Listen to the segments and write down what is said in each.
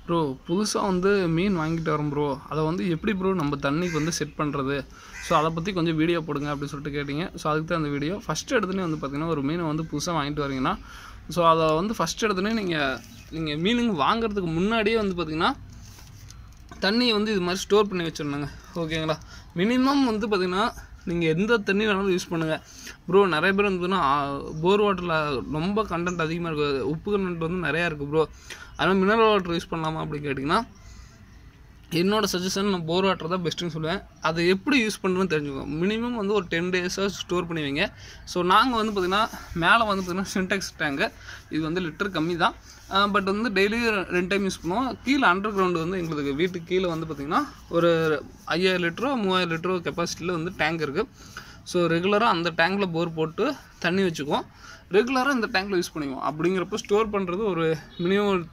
bro புதுசாக வந்து மீன் வாங்கிட்டு வரோம் ப்ரோ அதை வந்து எப்படி ப்ரோ நம்ம தண்ணிக்கு வந்து செட் பண்ணுறது ஸோ அதை பற்றி கொஞ்சம் வீடியோ போடுங்க அப்படின்னு சொல்லிட்டு கேட்டிங்க ஸோ அதுக்கு தான் அந்த வீடியோ ஃபஸ்ட்டு எடுத்துனே வந்து பார்த்திங்கன்னா ஒரு மீனை வந்து புதுசாக வாங்கிட்டு வரீங்கன்னா ஸோ அதை வந்து ஃபஸ்ட்டு எடுத்துனே நீங்கள் நீங்கள் மீனுங்க வாங்குறதுக்கு முன்னாடியே வந்து பார்த்திங்கன்னா தண்ணியை வந்து இது மாதிரி ஸ்டோர் பண்ணி வச்சிடணுங்க ஓகேங்களா மினிமம் வந்து பார்த்திங்கன்னா நீங்கள் எந்த தண்ணி வேணாலும் யூஸ் பண்ணுங்கள் ப்ரோ நிறைய பேர் வந்து போர் வாட்டரில் ரொம்ப கண்டென்ட் அதிகமாக இருக்குது உப்பு கண்டென்ட் வந்து நிறையா இருக்குது ப்ரோ அதனால் மினரல் வாட்டர் யூஸ் பண்ணலாமா அப்படின்னு கேட்டிங்கன்னா என்னோட சஜஷன் நான் போர் வாட்டர் தான் பெஸ்ட்டுன்னு சொல்லுவேன் அதை எப்படி யூஸ் பண்ணுறதுன்னு தெரிஞ்சுக்கோங்க மினிமம் வந்து ஒரு டென் டேஸாக ஸ்டோர் பண்ணி வைங்க ஸோ நாங்கள் வந்து பார்த்திங்கன்னா மேலே வந்து பார்த்திங்கன்னா சின்டெக்ஸ் டேங்கு இது வந்து லிட்டர் கம்மி தான் பட் வந்து டெய்லி ரெண்டு டைம் யூஸ் பண்ணுவோம் கீழே அண்டர் கிரவுண்டு வந்து எங்களுக்கு வீட்டுக்கு கீழே வந்து பார்த்திங்கன்னா ஒரு ஐயாயிரம் லிட்டரோ மூவாயிரம் லிட்டரோ கெப்பாசிட்டியில் வந்து டேங்க் இருக்குது ஸோ ரெகுலராக அந்த டேங்கில் போர் போட்டு தண்ணி வச்சுக்குவோம் ரெகுலராக இந்த டேங்கில் யூஸ் பண்ணிக்குவோம் அப்படிங்கிறப்ப ஸ்டோர் பண்ணுறது ஒரு மினிமம்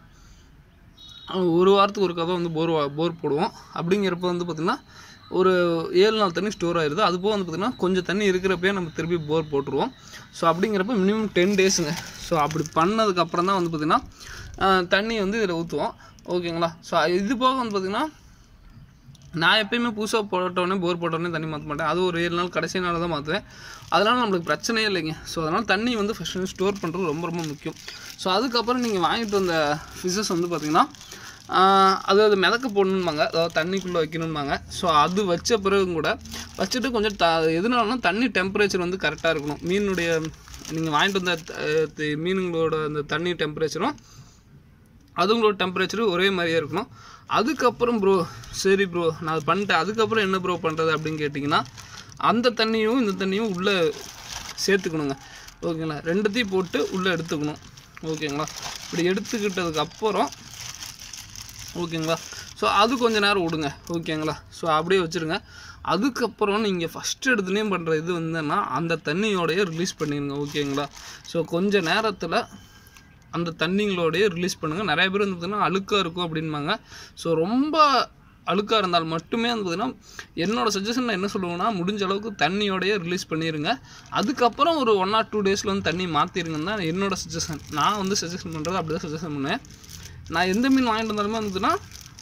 ஒரு வாரத்துக்கு ஒரு கதை வந்து போர் வா- போர் போடுவோம் அப்படிங்கிறப்ப வந்து பார்த்திங்கன்னா ஒரு ஏழு நாள் தண்ணி ஸ்டோர் ஆயிடுது அது போக வந்து பார்த்திங்கன்னா கொஞ்சம் தண்ணி இருக்கிறப்பே நம்ம திருப்பி போர் போட்டுருவோம் ஸோ அப்படிங்கிறப்ப மினிமம் டென் டேஸுங்க ஸோ அப்படி பண்ணதுக்கப்புறம் தான் வந்து பார்த்திங்கன்னா ஆஹ், தண்ணி வந்து இதில் ஊற்றுவோம் ஓகேங்களா ஸோ இது போக வந்து பார்த்திங்கன்னா நான் எப்பயுமே புதுசாக போட்டோடனே போர் போட்டோடனே தண்ணி மாற்ற மாட்டேன் அது ஒரு ஏழு நாள் கடைசி நாள் தான் மாற்றுவேன் அதனால் நம்மளுக்கு பிரச்சனையே இல்லைங்க ஸோ அதனால் தண்ணி வந்து ஃபஸ்ட்டு ஸ்டோர் பண்ணுறது ரொம்ப ரொம்ப முக்கியம் ஸோ அதுக்கப்புறம் நீங்கள் வாங்கிட்டு வந்த ஃபிஷஸ் வந்து பார்த்திங்கன்னா ஆஹ், அது அது மிதக்க போடணும்பாங்க அதாவது தண்ணிக்குள்ளே வைக்கணும்பாங்க ஸோ அது வச்ச பிறகும் கூட வச்சுட்டு கொஞ்சம் த எதுனாலனா தண்ணி டெம்பரேச்சர் வந்து கரெக்டாக இருக்கணும் மீனுடைய நீங்கள் வாங்கிட்டு வந்த அஹ், தி- மீனுங்களோட அந்த தண்ணி டெம்பரேச்சரும் அதுங்களோட டெம்பரேச்சர் ஒரே மாதிரியே இருக்கணும் அதுக்கப்புறம் ப்ரோ சரி ப்ரோ நான் அது பண்ணிட்டேன் அதுக்கப்புறம் என்ன ப்ரோ பண்ணுறது அப்படின்னு கேட்டிங்கன்னா அந்த தண்ணியும் இந்த தண்ணியும் உள்ளே சேர்த்துக்கணுங்க ஓகேங்களா ரெண்டுத்தையும் போட்டு உள்ளே எடுத்துக்கணும் ஓகேங்களா இப்படி எடுத்துக்கிட்டதுக்கு அப்புறம் ஓகேங்களா ஸோ அது கொஞ்ச நேரம் விடுங்க ஓகேங்களா ஸோ அப்படியே வச்சுருங்க அதுக்கப்புறம் நீங்கள் ஃபஸ்ட்டு எடுத்துனே பண்ணுற இது வந்துன்னா அந்த தண்ணியோடய ரிலீஸ் பண்ணிடுங்க ஓகேங்களா ஸோ கொஞ்ச நேரத்தில் அந்த தண்ணிங்களோடய ரிலீஸ் பண்ணுங்கள் நிறைய பேர் வந்து பார்த்திங்கன்னா அழுக்காக இருக்கும் அப்படின்பாங்க ஸோ ரொம்ப அழுக்காக இருந்தால் மட்டுமே வந்து பார்த்திங்கன்னா என்னோட சஜஷன் நான் என்ன சொல்லுவேன்னா முடிஞ்ச அளவுக்கு தண்ணியோடய ரிலீஸ் பண்ணிடுங்க அதுக்கப்புறம் ஒரு ஒன் ஆர் டூ டேஸில் வந்து தண்ணி மாற்றிருங்கன்னு தான் என்னோட சஜஷன் நான் வந்து சஜஷன் பண்ணுறது அப்படி தான் சஜஷன் பண்ணுவேன் நான் எந்த மீன் வாங்கிட்டு வந்தாலுமே வந்துட்டுனா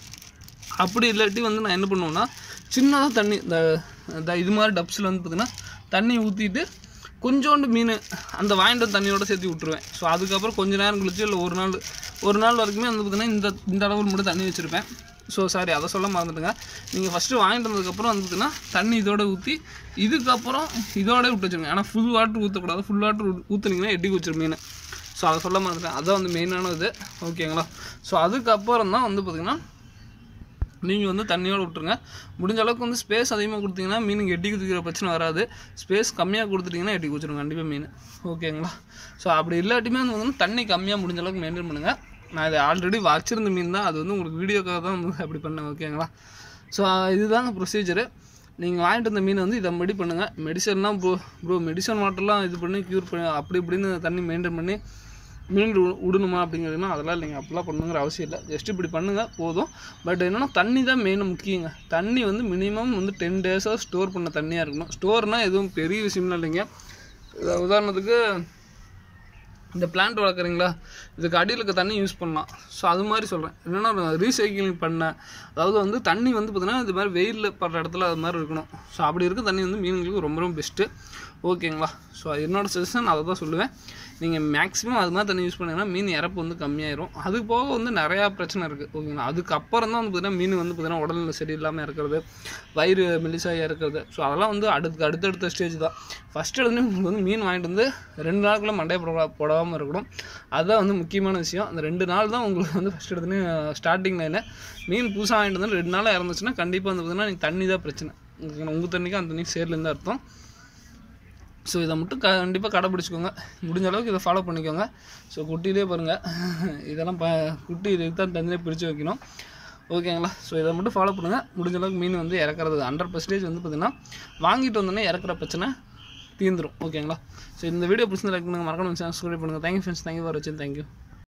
அப்படி இல்லாட்டி வந்து நான் என்ன பண்ணுவேன்னா சின்னதாக தண்ணி இந்த இந்த இது மாதிரி டப்ஸில் வந்து பார்த்தீங்கன்னா தண்ணி ஊற்றிட்டு கொஞ்சோண்டு மீன் அந்த வாங்கிட்டு வந்த தண்ணியோட சேர்த்து விட்ருவேன் ஸோ அதுக்கப்புறம் கொஞ்ச நேரம் கழிச்சு இல்லை ஒரு நாள் ஒரு நாள் வரைக்குமே வந்து பார்த்தீங்கன்னா இந்த இந்த அளவில் மட்டும் தண்ணி வச்சுருப்பேன் ஸோ சாரி அதை சொல்ல மறந்துட்டுங்க நீங்கள் ஃபஸ்ட்டு வாங்கிட்டு வந்ததுக்கப்புறம் வந்து பார்த்தீங்கன்னா தண்ணி இதோட ஊற்றி இதுக்கப்புறம் இதோட விட்டு வச்சுருங்க ஆனால் ஃபுல் வாட்டர் ஊற்றக்கூடாது ஃபுல் வாட்டர் ஊற்றுனீங்கன்னா எட்டி வச்சிரும் மீன் ஸோ அதை சொல்ல மறந்துட்டேன் அதான் வந்து மெயினான இது ஓகேங்களா ஸோ அதுக்கப்புறம் தான் வந்து பார்த்திங்கன்னா நீங்கள் வந்து தண்ணியோடு விட்ருங்க முடிஞ்ச அளவுக்கு வந்து ஸ்பேஸ் அதிகமாக கொடுத்தீங்கன்னா மீனுக்கு எட்டி குதிக்கிற பிரச்சனை வராது ஸ்பேஸ் கம்மியாக கொடுத்துட்டிங்கன்னா எட்டி குதிச்சிடும் கண்டிப்பாக மீன் ஓகேங்களா ஸோ அப்படி இல்லாட்டியுமே வந்து பார்த்தீங்கன்னா தண்ணி கம்மியாக முடிஞ்ச அளவுக்கு மெயின்டைன் பண்ணுங்கள் நான் இதை ஆல்ரெடி வச்சிருந்த மீன் தான் அது வந்து உங்களுக்கு வீடியோக்காக தான் வந்து அப்படி பண்ணேன் ஓகேங்களா ஸோ இதுதாங்க ப்ரொசீஜரு நீங்கள் வாங்கிட்டு வந்த மீன் வந்து இதை ரெடி பண்ணுங்கள் மெடிசன்லாம் ப்ரோ ப்ரோ மெடிசன் வாட்டர்லாம் இது பண்ணி க்யூர் பண்ணி அப்படி இப்படின்னு தண்ணி மெயின்டைன் பண்ணி மீன் வி- விடணுமா அப்படிங்கிறதுனா அதெல்லாம் இல்லைங்க அப்படிலாம் பண்ணுங்கிற அவசியம் இல்லை ஜஸ்ட் இப்படி பண்ணுங்கள் போதும் பட் என்னென்னா தண்ணி தான் மெயின் முக்கியங்க தண்ணி வந்து மினிமம் வந்து டென் டேஸாக ஸ்டோர் பண்ண தண்ணியாக இருக்கணும் ஸ்டோர்னால் எதுவும் பெரிய விஷயம்லாம் இல்லைங்க உதா- உதாரணத்துக்கு இந்த பிளான்ட் வளர்க்குறீங்களா இதுக்கு அடியில் இருக்க தண்ணி யூஸ் பண்ணலாம் ஸோ அது மாதிரி சொல்கிறேன் என்னென்னா ரீசைக்கிளிங் பண்ண அதாவது வந்து தண்ணி வந்து பார்த்தீங்கன்னா இது மாதிரி வெயிலில் படுற இடத்துல அது மாதிரி இருக்கணும் ஸோ அப்படி இருக்க தண்ணி வந்து மீன்களுக்கு ரொம்ப ரொம்ப பெஸ்ட்டு ஓகேங்களா ஸோ என்னோட சஜஷன் அதை தான் சொல்லுவேன் நீங்கள் மேக்ஸிமம் அது மாதிரி தண்ணி யூஸ் பண்ணீங்கன்னா மீன் இறப்பு வந்து கம்மியாயிரும் அது போக வந்து நிறையா பிரச்சனை இருக்குது ஓகேங்களா அதுக்கப்புறம் தான் வந்து பார்த்தீங்கன்னா மீன் வந்து பார்த்தீங்கன்னா உடல்நிலை சரியில்லாமல் இருக்கிறது வயிறு மெலிசாயாக இருக்கிறது ஸோ அதெல்லாம் வந்து அடுத்து அடுத்தடுத்த ஸ்டேஜ் தான் ஃபஸ்ட்டு எடுத்து உங்களுக்கு வந்து மீன் வாங்கிட்டு வந்து ரெண்டு நாளுக்குள்ளே மண்டையை போட போடாமல் இருக்கணும் அதுதான் வந்து முக்கியமான விஷயம் அந்த ரெண்டு நாள் தான் உங்களுக்கு வந்து ஃபஸ்ட் எடுத்துன்னு ஸ்டார்டிங் லைனில் மீன் புதுசாக வாங்கிட்டு வந்து ரெண்டு நாளாக இறந்துச்சுன்னா கண்டிப்பாக வந்து பார்த்தீங்கன்னா நீங்கள் தண்ணி தான் பிரச்சனை உங்கள் தண்ணிக்கு அந்த தண்ணி சேர்லேருந்து அர்த்தம் ஸோ இதை மட்டும் கண்டிப்பாக கடைப்பிடிச்சிக்கோங்க முடிஞ்ச அளவுக்கு இதை ஃபாலோ பண்ணிக்கோங்க ஸோ குட்டியிலே பாருங்கள் இதெல்லாம் ப குட்டி இதுக்கு தான் தனியாக பிரித்து வைக்கணும் ஓகேங்களா ஸோ இதை மட்டும் ஃபாலோ பண்ணுங்கள் முடிஞ்ச அளவுக்கு மீன் வந்து இறக்குறது ஹண்ட்ரட் பர்சன்டேஜ் வந்து பார்த்திங்கன்னா வாங்கிட்டு வந்தோடனே இறக்குற பிரச்சனை தீர்ந்துரும் ஓகேங்களா ஸோ இந்த வீடியோ பிடிச்சிருந்தா லைக் பண்ணுங்கள் மறக்கணும் சப்ஸ்கிரைப் பண்ணுங்கள் தேங்க்யூ ஃப்ரெண்ட்ஸ் தேங்க்யூ ஃபார் வச்சு தேங்க்யூ